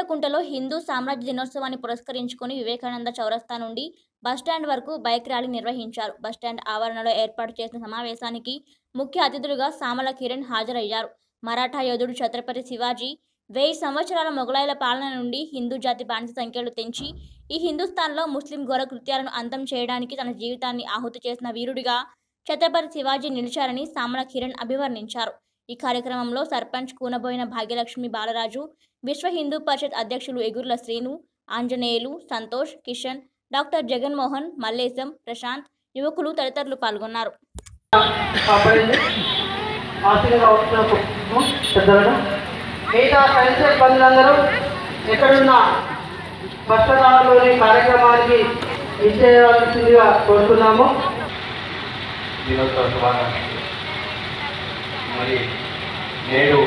మాగుంటకుంటలో హిందూ సామ్రాజ్య దినోత్సవాన్ని పురస్కరించుకొని వివేకానంద చౌరస్తా నుండి బస్టాండ్ వరకు బైక్ ర్యాలీ నిర్వహించారు బస్టాండ్ ఆవరణలో ఏర్పాటు చేసిన సమావేశానికి ముఖ్య అతిథులుగా సామల కిరణ్ హాజరయ్యారు మరాఠా యోధుడు ఛత్రపతి శివాజీ వెయ్యి సంవత్సరాల మొఘలాయుల పాలన నుండి హిందూ జాతి బానిస సంఖ్యలు తెంచి ఈ హిందుస్థాన్లో ముస్లిం ఘోర కృత్యాలను అంతం చేయడానికి తన జీవితాన్ని ఆహుతి చేసిన వీరుడిగా ఛత్రపతి శివాజీ నిలిచారని సామల కిరణ్ అభివర్ణించారు ఈ కార్యక్రమంలో సర్పంచ్ కూనబోయిన భాగ్యలక్ష్మి బాలరాజు విశ్వ హిందూ పరిషత్ అధ్యక్షులు ఎగుర్ల శ్రీను ఆంజనేయులు సంతోష్ కిషన్ డాక్టర్ జగన్మోహన్ మల్లేశం ప్రశాంత్ యువకులు తదితరులు పాల్గొన్నారు కాపాడింది ఆశీర్గా వస్తున్న పెద్దలను మిగతా సైన్స్ ఇబ్బందులందరూ ఎక్కడున్నా స్పష్టదారులోని కార్యక్రమానికి ఇచ్చేయాల్సిందిగా కోరుతున్నాము దినోత్సవ శుభాకాంక్షలు మరి నేడు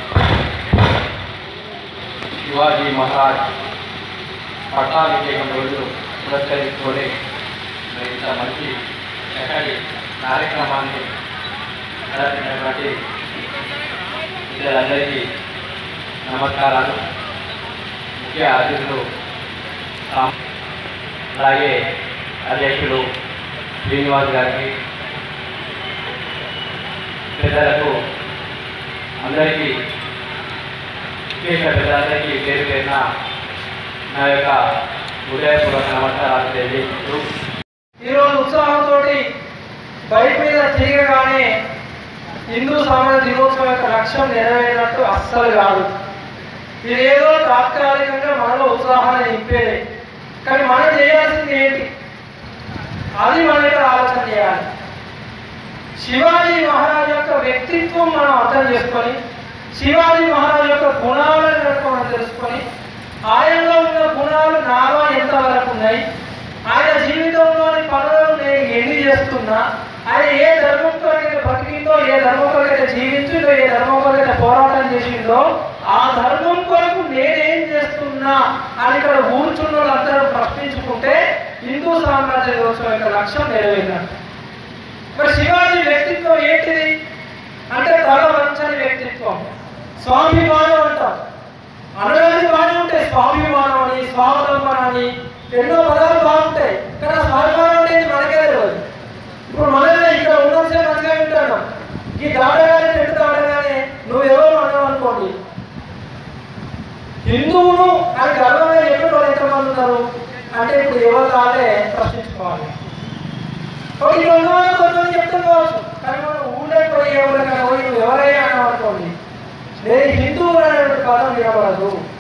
శివాజీ మహారాజ్ పట్టాభిషేకం రోజు పురస్కరించుకొని మరి ఇంత మంచి చక్కటి కార్యక్రమాన్ని నడిపినటువంటి ఇద్దరందరికీ నమస్కారాలు ముఖ్య అతిథులు సామ్- అలాగే అధ్యక్షులు శ్రీనివాస్ గారికి పెద్దలకు అందరికీ విశేష పెద్దలందరికీ పేరు పేరున నా యొక్క హృదయపూర్వక నమస్కారాలు తెలియజేస్తూ ఈరోజు ఉత్సాహంతో బైక్ మీద తిరగగానే హిందూ సమాజ దినోత్సవం యొక్క లక్ష్యం నెరవేరినట్టు అస్సలు కాదు ఇది ఏదో తాత్కాలికంగా మనలో ఉత్సాహాన్ని నింపేది కానీ మనం చేయాల్సింది ఏంటి అది మన యొక్క ఆలోచన చేయాలి శివాజీ మహారాజ్ యొక్క వ్యక్తిత్వం మనం అర్థం చేసుకొని శివాజీ మహారాజ్ యొక్క గుణాలను మనం తెలుసుకొని ఆయనలో ఉన్న గుణాలు నాలో ఎంతవరకు ఉన్నాయి ఆయన జీవితంలోని పనులను నేను ఎన్ని చేస్తున్నా ఆయన ఏ ధర్మం కొరకైతే బతికిందో ఏ ధర్మం కొరకైతే జీవించిందో ఏ ధర్మం కొరకైతే పోరాటం చేసిందో ఆ ధర్మం కొరకు నేనేం చేస్తున్నా అని ఇక్కడ కూర్చున్న వాళ్ళందరూ ప్రశ్నించుకుంటే హిందూ సామ్రాజ్య దినోత్సవం యొక్క లక్ష్యం నెరవేరినట్టు మరి శివాజీ వ్యక్తిత్వం ఏంటిది అంటే తల వంచని వ్యక్తిత్వం స్వాభిమానం అంటాం అనగానే బాగానే ఉంటాయి స్వాభిమానం అని స్వావలంబన అని ఎన్నో పదాలు బాగుంటాయి కానీ ఆ స్వాభిమానం అంటే ఏంటి మనకే తెలియదు ఇప్పుడు మనమే ఇక్కడ ఉన్నసే మంచిగా వింటున్నాం ఈ దాడగానే పెట్టు దాడగానే నువ్వు ఎవరు అన్నావు అనుకోండి హిందువులు అని గర్వంగా చెప్పేటోళ్ళు ఎంతమంది ఉన్నారు అంటే ఇప్పుడు ఎవరు కాదే ప్రశ్నించుకోవాలి ఒకటి రెండు వందల కొంతమంది చెప్తాం కావచ్చు కానీ మనం ఊళ్ళో పోయి ఎవరికైనా పోయి నువ్వు ఎవరైనా అన్నావు అనుకోండి నేను హిందువు అనేటువంటి పదం వినబడదు